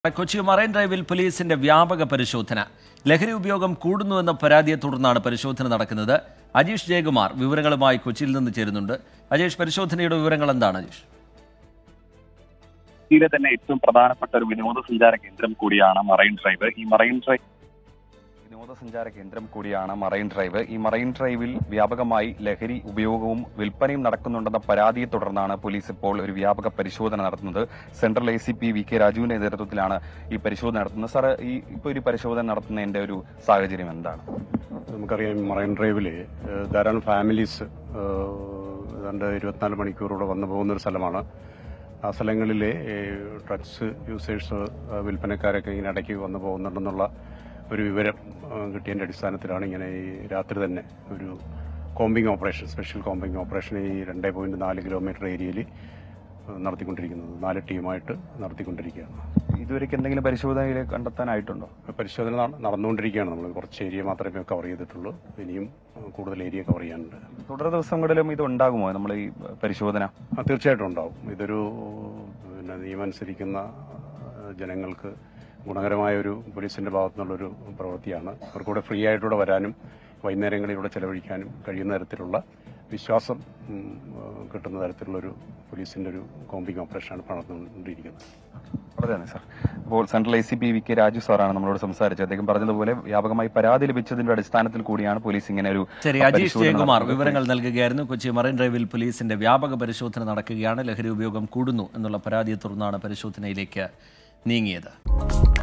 Kochi marine ഡ്രൈവിൽ പോലീസിന്റെ വ്യാപക പരിശോധന ലഹരി ഉപയോഗം കൂടുന്നുവെന്ന പരാതിയെ തുടർന്നാണ് പരിശോധന നടക്കുന്നത് അജീഷ് ജയകുമാർ വിവരങ്ങളുമായി കൊച്ചിയിൽ നിന്ന് ചേരുന്നുണ്ട് അജേഷ് പരിശോധനയുടെ വിവരങ്ങൾ എന്താണ് അജീഷ് കൊച്ചിയിലെ തന്നെ ഏറ്റവും പ്രധാനപ്പെട്ട ഒരു വിനോദസഞ്ചാര കേന്ദ്രം കൂടിയാണ് മറൈൻ ഡ്രൈവ് ഈ മറൈൻ ഡ്രൈവ് വിനോദസഞ്ചാര കേന്ദ്രം കൂടിയാണ് മറൈൻ ഡ്രൈവ് ഈ മറൈൻ ഡ്രൈവിൽ വ്യാപകമായി ലഹരി ഉപയോഗവും വിൽപ്പനയും നടക്കുന്നുണ്ടെന്ന പരാതിയെ തുടർന്നാണ് പോലീസ് ഇപ്പോൾ ഒരു വ്യാപക പരിശോധന നടത്തുന്നത് central A C P V K രാജുവിന്റെ നേതൃത്വത്തിലാണ് ഈ പരിശോധന നടത്തുന്നത് സാർ ഈ ഇപ്പോൾ ഒരു പരിശോധന നടത്തുന്നതിന്റെ ഒരു സാഹചര്യം എന്താണ് നമുക്കറിയാം മറൈൻ ഡ്രൈവിൽ ധാരാളം ഫാമിലീസ് ഏതാണ്ട് ഇരുപത്തിനാല് മണിക്കൂറോടെ വന്നു പോകുന്ന ഒരു സ്ഥലമാണ് ആ സ്ഥലങ്ങളിൽ ഡ്രഗ്സ് യൂസേഴ്സ് വിൽപ്പനക്കാരൊക്കെ ഇങ്ങനെ ഇടയ്ക്ക് വന്നു പോകുന്നുണ്ടെന്നുള്ള ഒരു വിവരം ആ, കിട്ടിയതിൻ്റെ അടിസ്ഥാനത്തിലാണ് ഇങ്ങനെ ഈ രാത്രി തന്നെ ഒരു combing operation special combing operation ഈ രണ്ടേ പോയിന്റ് നാല് കിലോമീറ്റർ ഏരിയയിൽ നടത്തിക്കൊണ്ടിരിക്കുന്നത് നാല് ടീമായിട്ട് നടത്തിക്കൊണ്ടിരിക്കുകയാണ് ഇതുവരെയ്ക്ക് എന്തെങ്കിലും പരിശോധനയിൽ കണ്ടെത്താനായിട്ടുണ്ടോ പരിശോധന നട- നടന്നുകൊണ്ടിരിക്കുകയാണ് നമ്മൾ കുറച്ച് ഏരിയ മാത്രമേ കവർ ചെയ്തിട്ടുള്ളൂ ഇനിയും ആ, കൂടുതൽ ഏരിയ കവർ ചെയ്യാനുണ്ട് തുടർ ദിവസങ്ങളിലും ഇത് ഉണ്ടാകുമോ നമ്മൾ ഈ പരിശോധന ആ, തീർച്ചയായിട്ടും ഉണ്ടാവും ഇതൊരു പിന്നെ നിയമം അനുസരിക്കുന്ന ആ, ജനങ്ങൾക്ക് ഗുണകരമായ ഒരു പോലീസിന്റെ ഭാഗത്തു നിന്നുള്ളൊരു പ്രവൃത്തിയാണ് അവർക്കൂടെ ഫ്രീ ആയിട്ടൂടെ വരാനും വൈകുന്നേരങ്ങളിലൂടെ ചെലവഴിക്കാനും കഴിയുന്ന തരത്തിലുള്ള വിശ്വാസം ഉം, ആ, കിട്ടുന്ന തരത്തിലുള്ളൊരു പോലീസിന്റെ ഒരു കോമ്പിംഗ് ഓപ്പറേഷനാണ് ഇപ്പോൾ നടന്നുകൊണ്ടിരിക്കുന്നത് വളരെ നന്ദി സാർ അപ്പോൾ central A C P V K Raju സാറാണ് നമ്മളോട് സംസാരിച്ചത് അദ്ദേഹം പറഞ്ഞതുപോലെ വ്യാപകമായി പരാതി ലഭിച്ചതിന്റെ അടിസ്ഥാനത്തിൽ കൂടിയാണ് പോലീസ് ഇങ്ങനെ ഒരു ശരി അജീഷ് പരിശോധന ജയകുമാർ നടത്തുന്നത്. വിവരങ്ങൾ നൽകുകയായിരുന്നു കൊച്ചി മറൈൻ ഡ്രൈവിൽ പോലീസിന്റെ വ്യാപക പരിശോധന നടക്കുകയാണ് ലഹരി ഉപയോഗം കൂടുന്നു എന്നുള്ള പരാതിയെ തുടർന്നാണ് പരിശോധനയിലേക്ക് നീങ്ങിയത്